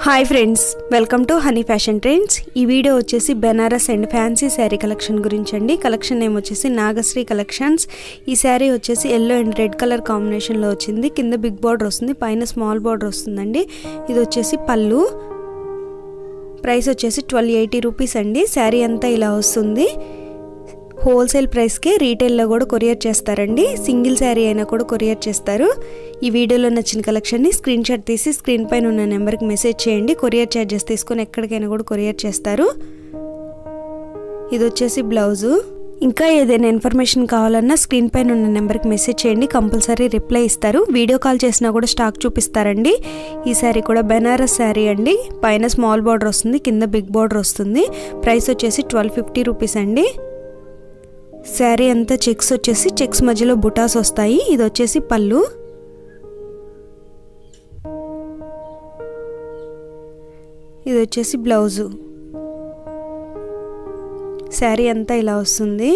hi friends welcome to honey fashion trends ఈ video వచ్చేసి Banaras and fancy sari collection గురించి అండి కలెక్షన్ నేమ్ వచ్చేసి నాగశ్రీ కలెక్షన్స్ ఈ శారీ వచ్చేసి ఎల్లో అండ్ రెడ్ కలర్ కాంబినేషన్లో వచ్చింది కింద బిగ్ బార్డర్ వస్తుంది పైన స్మాల్ బార్డర్ వస్తుందండి ఇది వచ్చేసి పళ్ళు ప్రైస్ వచ్చేసి ట్వెల్వ్ ఎయిటీ రూపీస్ అండి శారీ అంతా ఇలా వస్తుంది హోల్సేల్ ప్రైస్కే రీటైల్లో కూడా కొరియర్ చేస్తారండి సింగిల్ శారీ అయినా కూడా కొరియర్ చేస్తారు ఈ వీడియోలో నచ్చిన కలెక్షన్ని స్క్రీన్ షాట్ తీసి స్క్రీన్ పైన ఉన్న నెంబర్కి మెసేజ్ చేయండి కొరియర్ ఛార్జెస్ తీసుకొని ఎక్కడికైనా కూడా కొరియర్ చేస్తారు ఇది వచ్చేసి బ్లౌజు ఇంకా ఏదైనా ఇన్ఫర్మేషన్ కావాలన్నా స్క్రీన్ పైన ఉన్న నెంబర్కి మెసేజ్ చేయండి కంపల్సరీ రిప్లై ఇస్తారు వీడియో కాల్ చేసినా కూడా స్టాక్ చూపిస్తారండి ఈ శారీ కూడా బెనారస్ శారీ అండి పైన స్మాల్ బార్డర్ వస్తుంది కింద బిగ్ బార్డర్ వస్తుంది ప్రైస్ వచ్చేసి ట్వెల్వ్ ఫిఫ్టీ రూపీస్ అండి శారీ అంతా చెక్స్ వచ్చేసి చెక్స్ మధ్యలో బుటాస్ వస్తాయి ఇది వచ్చేసి పళ్ళు ఇది వచ్చేసి బ్లౌజు శారీ అంతా ఇలా వస్తుంది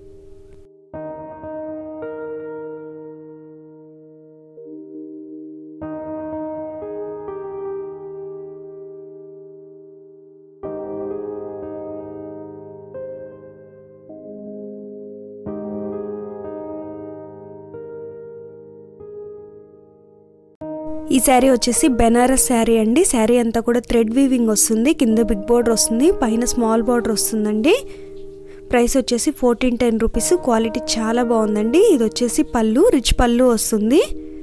ఈ శారీ వచ్చేసి బెనారస్ శారీ అండి శారీ అంతా కూడా థ్రెడ్ వీవింగ్ వస్తుంది కింద బిగ్ బార్డర్ వస్తుంది పైన స్మాల్ బార్డర్ వస్తుందండి ప్రైస్ వచ్చేసి ఫోర్టీన్ టెన్ రూపీస్ క్వాలిటీ చాలా బాగుందండి ఇది వచ్చేసి పళ్ళు రిచ్ పళ్ళు వస్తుంది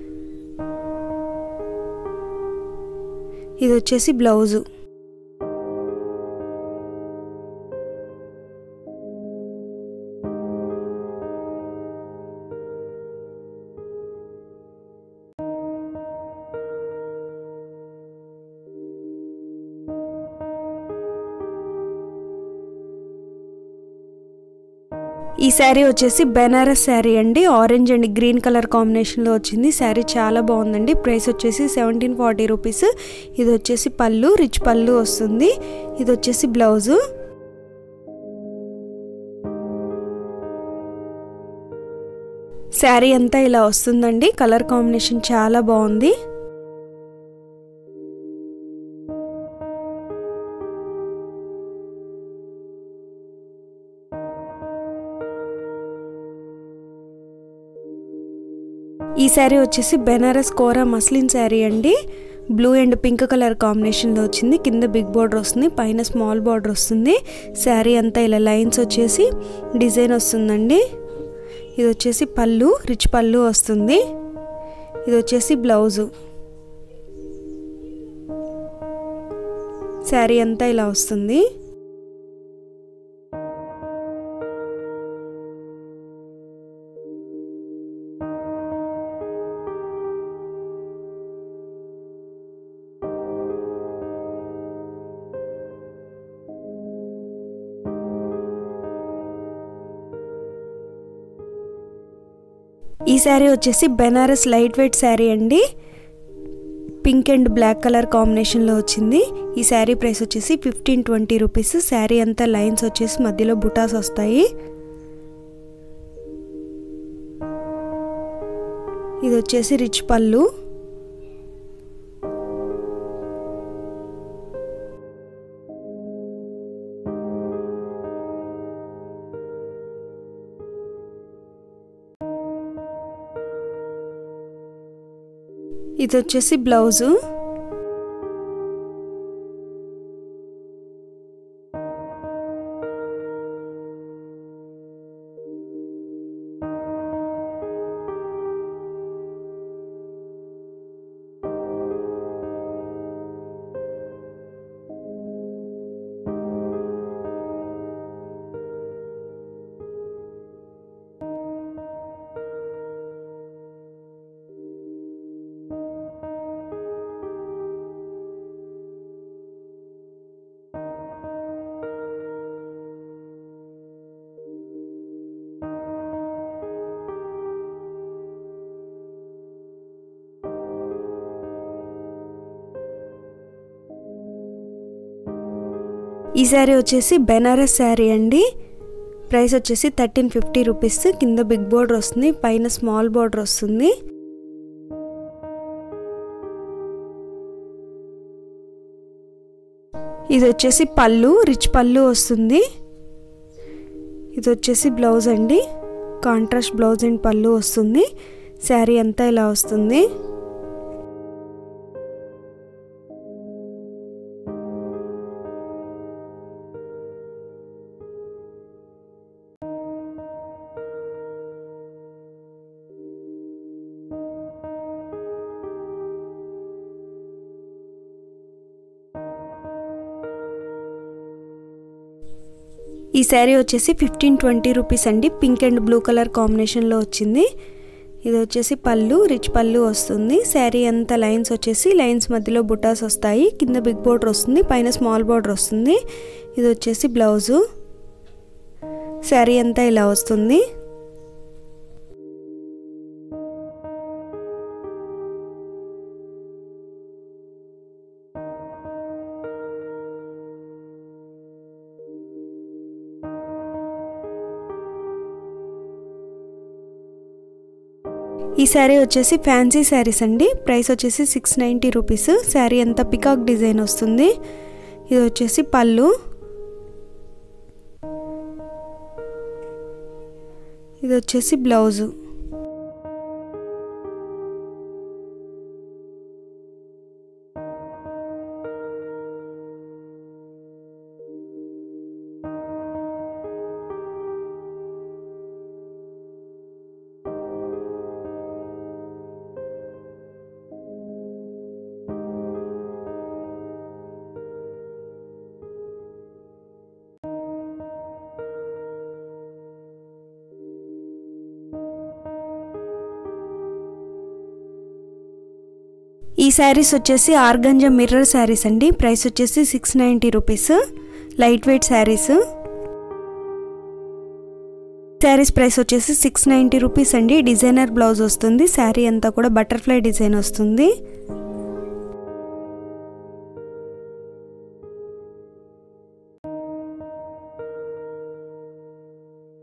ఇది వచ్చేసి బ్లౌజు ఈ శారీ వచ్చేసి బెనారస్ శారీ అండి ఆరెంజ్ అండ్ గ్రీన్ కలర్ కాంబినేషన్లో వచ్చింది శారీ చాలా బాగుందండి ప్రైస్ వచ్చేసి సెవెంటీన్ ఫార్టీ రూపీస్ ఇది వచ్చేసి పళ్ళు రిచ్ పళ్ళు వస్తుంది ఇది వచ్చేసి బ్లౌజు శారీ అంతా ఇలా వస్తుందండి కలర్ కాంబినేషన్ చాలా బాగుంది ఈ శారీ వచ్చేసి బెనారస్ కోరా మస్లిన్ శారీ అండి బ్లూ అండ్ పింక్ కలర్ కాంబినేషన్లో వచ్చింది కింద బిగ్ బార్డర్ వస్తుంది పైన స్మాల్ బార్డర్ వస్తుంది శారీ అంతా ఇలా లైన్స్ వచ్చేసి డిజైన్ వస్తుందండి ఇది వచ్చేసి పళ్ళు రిచ్ పళ్ళు వస్తుంది ఇది వచ్చేసి బ్లౌజు శారీ అంతా ఇలా వస్తుంది ఈ శారీ వచ్చేసి బెనారస్ లైట్ వెయిట్ శారీ అండి పింక్ అండ్ బ్లాక్ కలర్ కాంబినేషన్లో వచ్చింది ఈ శారీ ప్రైస్ వచ్చేసి ఫిఫ్టీన్ ట్వంటీ రూపీస్ శారీ అంతా లైన్స్ వచ్చేసి మధ్యలో బుటాస్ వస్తాయి ఇది వచ్చేసి రిచ్ పళ్ళు ఇది వచ్చేసి బ్లౌజు ఈ శారీ వచ్చేసి బెనారస్ శారీ అండి ప్రైస్ వచ్చేసి థర్టీన్ ఫిఫ్టీ రూపీస్ కింద బిగ్ బోర్డర్ వస్తుంది పైన స్మాల్ బోర్డర్ వస్తుంది ఇది వచ్చేసి పళ్ళు రిచ్ పళ్ళు వస్తుంది ఇది వచ్చేసి బ్లౌజ్ అండి కాంట్రాస్ట్ బ్లౌజ్ అండ్ పళ్ళు వస్తుంది శారీ అంతా ఇలా వస్తుంది ఈ శారీ వచ్చేసి ఫిఫ్టీన్ ట్వంటీ రూపీస్ అండి పింక్ అండ్ బ్లూ కలర్ కాంబినేషన్లో వచ్చింది ఇది వచ్చేసి పళ్ళు రిచ్ పళ్ళు వస్తుంది శారీ అంతా లైన్స్ వచ్చేసి లైన్స్ మధ్యలో బుటాస్ వస్తాయి కింద బిగ్ బోర్డర్ వస్తుంది పైన స్మాల్ బోర్డర్ వస్తుంది ఇది వచ్చేసి బ్లౌజు శారీ అంతా ఇలా వస్తుంది ఈ శారీ వచ్చేసి ఫ్యాన్సీ శారీస్ అండి ప్రైస్ వచ్చేసి సిక్స్ నైంటీ రూపీస్ శారీ అంతా పికాక్ డిజైన్ వస్తుంది ఇది వచ్చేసి పళ్ళు ఇది వచ్చేసి బ్లౌజు ఈ శారీస్ వచ్చేసి ఆర్గంజా మిర్రర్ శారీస్ అండి ప్రైస్ వచ్చేసి six ninety rupees light weight saris saris price వచ్చేసి సిక్స్ నైంటీ రూపీస్ అండి డిజైనర్ బ్లౌజ్ వస్తుంది శారీ అంతా కూడా బటర్ఫ్లై డిజైన్ వస్తుంది